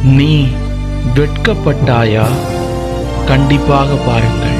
நீ வெட்கப்பட்டாயா கண்டிப்பாக பாருங்கள்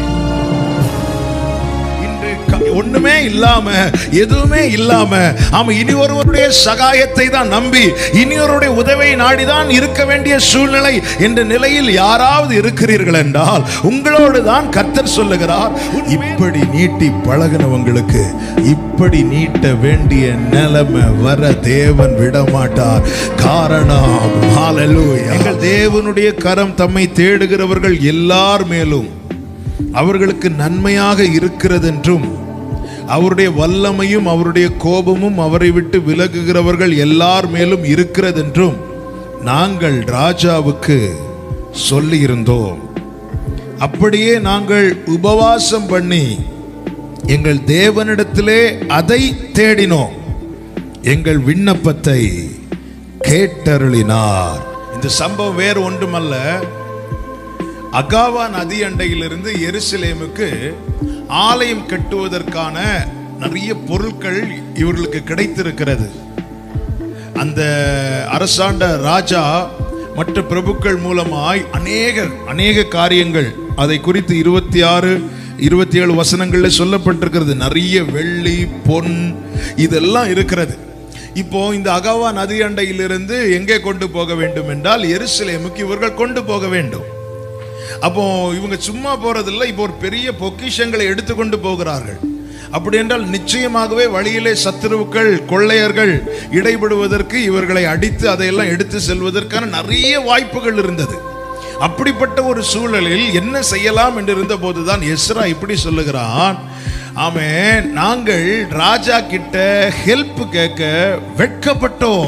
இன்று க- ஒண்ணுமே இல்லாம எதுவுமே இல்லாம ஆமா இனி ஒருவருடைய சகாயத்தை தான் நம்பி இனி ஒருவருடைய உதவியை நாடிதான் இருக்க வேண்டிய சூழ்நிலை என்ற நிலையில் யாராவது இருக்கிறீர்கள் என்றால் உங்களோடு தான் கர்த்தர் சொல்லுகிறார் இப்படி நீட்டி பழகினவங்களுக்கு இப்படி நீட்ட வேண்டிய நிலைமை வர தேவன் விடமாட்டார் காரணம் ஹalleluya. எங்கள் தேவனுடைய கரம் தம்மை தேடுகிறவர்கள் எல்லார் மேலும் அவர்களுக்கு நன்மையாக இருக்கிறதென்றும் அவருடைய வல்லமையும் அவருடைய கோபமும் அவரை விட்டு விலகுகிறவர்கள் எல்லார் மேலும் இருக்கிறதென்றும் நாங்கள் ராஜாவுக்கு சொல்லியிருந்தோம் அப்படியே நாங்கள் உபவாசம் பண்ணி எங்கள் தேவனிடத்திலே அதை தேடினோம் எங்கள் விண்ணப்பத்தை கேட்டருளினார் இந்த சம்பவம் வேறு ஒன்றுமல்ல அகாவா நதி அண்டையிலிருந்து எருசலேமுக்கு ஆலயம் கட்டுவதற்கான நிறைய பொருட்கள் இவர்களுக்கு கிடைத்திருக்கிறது அந்த அரசாண்ட ராஜா மற்ற பிரபுக்கள் மூலமாய் அநேக அநேக காரியங்கள் அதை குறித்து இருபத்தி ஆறு இருபத்தி ஏழு வசனங்கள்ல சொல்லப்பட்டிருக்கிறது நிறைய வெள்ளி பொன் இதெல்லாம் இருக்கிறது இப்போ இந்த அகவா நதி அண்டையிலிருந்து எங்கே கொண்டு போக வேண்டும் என்றால் எருசலேமுக்கு இவர்கள் கொண்டு போக வேண்டும் அப்போ இவங்க சும்மா போறதில்லை இப்போ ஒரு பெரிய பொக்கிஷங்களை எடுத்துக்கொண்டு போகிறார்கள் அப்படி என்றால் நிச்சயமாகவே வழியிலே சத்துருவுக்கள் கொள்ளையர்கள் இடைபடுவதற்கு இவர்களை அடித்து அதையெல்லாம் எடுத்து செல்வதற்கான நிறைய வாய்ப்புகள் இருந்தது அப்படிப்பட்ட ஒரு சூழலில் என்ன செய்யலாம் என்று இருந்த போதுதான் எஸ்ரா இப்படி சொல்லுகிறான் ஆமே நாங்கள் ராஜா கிட்ட ஹெல்ப் கேட்க வெட்கப்பட்டோம்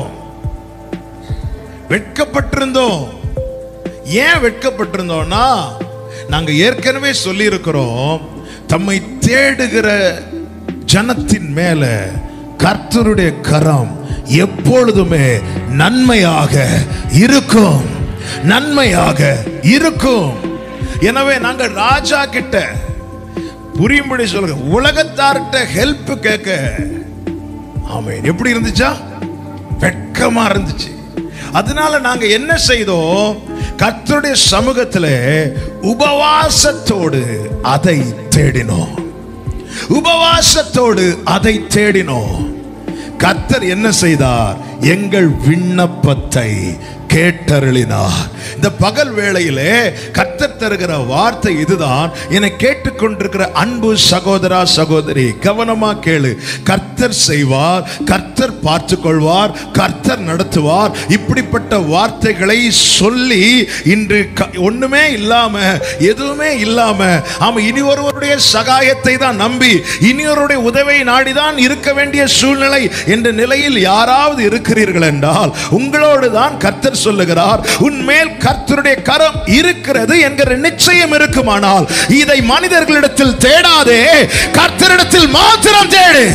வெட்கப்பட்டிருந்தோம் ஏன் வெட்கப்பட்டிருந்தோம்னா நாங்க ஏற்கனவே சொல்லி இருக்கிறோம் தம்மை தேடுகிற ஜனத்தின் மேல கர்த்தருடைய கரம் எப்பொழுதுமே நன்மையாக இருக்கும் நன்மையாக இருக்கும் எனவே நாங்கள் ராஜா கிட்ட புரியும்படி சொல்லுங்க உலகத்தார்கிட்ட ஹெல்ப் கேட்க ஆமென் எப்படி இருந்துச்சா வெட்கமா இருந்துச்சு அதனால நாங்க என்ன செய்தோம் கர்த்தருடைய சமூகத்துல உபவாசத்தோடு அதை தேடினோம் உபவாசத்தோடு அதை தேடினோம் கர்த்தர் என்ன செய்தார் எங்கள் விண்ணப்பத்தை கேட்டருளினார் இந்த பகல் வேளையிலே கர்த்தர் தருகிற வார்த்தை இதுதான் என்னை கேட்டுக்கொண்டிருக்கிற அன்பு சகோதரா சகோதரி கவனமா கேளு கர்த்தர் செய்வார் கர்த்தர் பார்த்து கொள்வார் கர்த்தர் நடத்துவார் இப்படிப்பட்ட வார்த்தைகளை சொல்லி இன்று க- ஒண்ணுமே இல்லாம எதுவுமே இல்லாம ஆமா இனி ஒருவருடைய சகாயத்தை தான் நம்பி இனி ஒருவருடைய உதவியை நாடிதான் இருக்க வேண்டிய சூழ்நிலை என்ற நிலையில் யாராவது இருக்கிறீர்கள் என்றால் உங்களோடு தான் கர்த்தர் சொல்லுகிறார் உன்மேல் கர்த்தருடைய கரம் இருக்கிறது என்கிற நிச்சயம் இருக்குமானால் இதை மனிதர்களிடத்தில் தேடாதே கர்த்தரிடத்தில் மாத்திரம் தேடு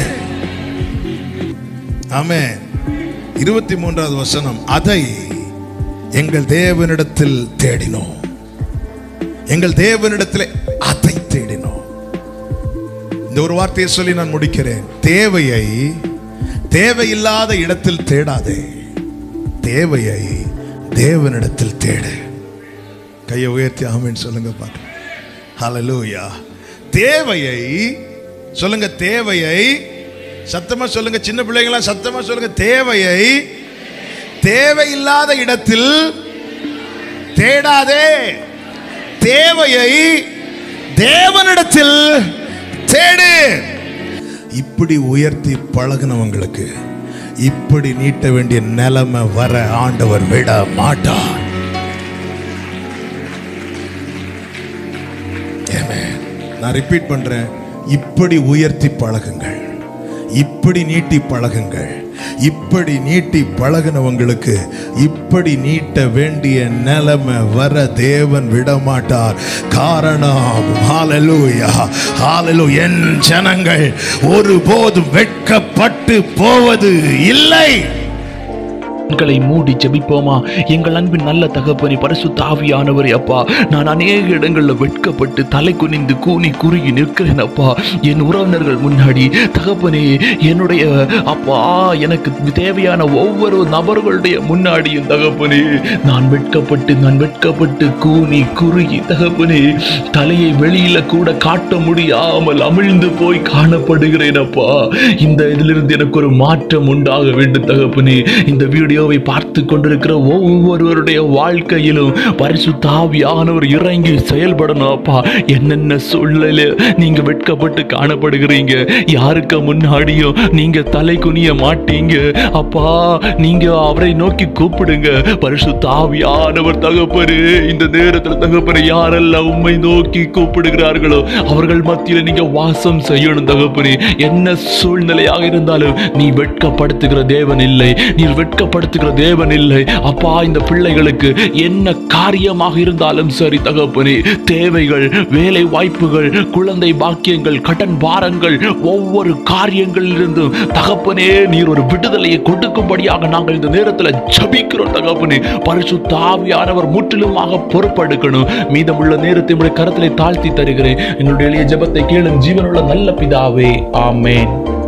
ஆமே இருபத்தி மூன்றாவது வசனம் அதை எங்கள் தேவனிடத்தில் தேடினோம் எங்கள் தேவனிடத்தில் அதை தேடினோம் இந்த ஒரு வார்த்தையை சொல்லி நான் முடிக்கிறேன் தேவையை தேவையில்லாத இடத்தில் தேடாதே தேவையை தேவனிடத்தில் தேடு கையை உயர்த்தி ஆமென்னு சொல்லுங்க பாக்க ஹalleluya தேவையை சொல்லுங்க தேவையை சத்தமா சொல்லுங்க சின்ன பிள்ளைங்களா சத்தமா சொல்லுங்க தேவையை தேவையில்லாத இடத்தில் தேடாதே தேவையை தேவனிடத்தில் தேடு இப்படி உயர்த்தி பழகுனவங்களுக்கு இப்படி நீட்ட வேண்டிய நிலைமை வர ஆண்டவர் விட மாட்டார் Amen. நான் ரிப்பீட் பண்றேன் இப்படி உயர்த்தி பழகுங்கள் இப்படி நீட்டி பழகுங்கள் இப்படி நீட்டி பழகுனவங்களுக்கு இப்படி நீட்ட வேண்டிய நிலைமை வர தேவன் விடமாட்டார் காரணம் ஹalleluya ஹalleluya என் ஜனங்கள் ஒருபோதும் வெட்கப்பட்டு போவது இல்லை கண்களை மூடி ஜெபிப்போமா எங்கள் அன்பின் நல்ல தகப்பனே பரிசுத்த ஆவியானவரே அப்பா நான் அநேக இடங்கள்ல வெட்கப்பட்டு தலை குனிந்து கூனி குறுகி நிற்கிறேன் அப்பா என் உறவினர்கள் முன்னாடி தகப்பனே என்னுடைய அப்பா எனக்கு தேவையான ஒவ்வொரு நபர்களுடைய முன்னாடியும் தகப்பனே நான் வெட்கப்பட்டு நான் வெட்கப்பட்டு கூனி குறுகி தகப்பனே தலையை வெளியில கூட காட்ட முடியாமல் அமிழ்ந்து போய் காணப்படுகிறேன் அப்பா இந்த இதிலிருந்து எனக்கு ஒரு மாற்றம் உண்டாக வேண்டும் தகப்பனே இந்த வீடியோவை பார்த்து கொண்டிருக்கிற ஒவ்வொருவருடைய வாழ்க்கையிலும் பரிசுத்தாவியானவர் இறங்கி செயல்படணும் அப்பா என்னென்ன சூழ்நிலை நீங்க வெட்கப்பட்டு காணப்படுகிறீங்க யாருக்கு முன்னாடியும் நீங்க தலை குனிய மாட்டீங்க அப்பா நீங்க அவரை நோக்கி கூப்பிடுங்க பரிசுத்தாவியானவர் தகப்பரு இந்த நேரத்தில் தகப்பரு யாரெல்லாம் உண்மை நோக்கி கூப்பிடுகிறார்களோ அவர்கள் மத்தியில் நீங்க வாசம் செய்யணும் தகப்பனே என்ன சூழ்நிலையாக இருந்தாலும் நீ வெட்கப்படுத்துகிற தேவன் இல்லை நீ வெட்கப்படுத்துகிற தேவன் இல்லை அப்பா இந்த பிள்ளைகளுக்கு என்ன காரியமாக இருந்தாலும் சரி தகப்பனே தேவைகள் வேலை வாய்ப்புகள் குழந்தை பாக்கியங்கள் கடன் பாரங்கள் ஒவ்வொரு காரியங்களிலிருந்தும் தகப்பனே நீர் ஒரு விடுதலையை கொடுக்கும்படியாக நாங்கள் இந்த நேரத்தில் ஜபிக்கிறோம் தகப்பனே பரிசுத்த ஆவியானவர் முற்றிலுமாக பொறுப்பெடுக்கணும் மீதமுள்ள நேரத்தை உடைய கரத்திலே தாழ்த்தி தருகிறேன் எங்களுடைய எளிய ஜெபத்தை கேளும் ஜீவனுள்ள நல்ல பிதாவே ஆமென்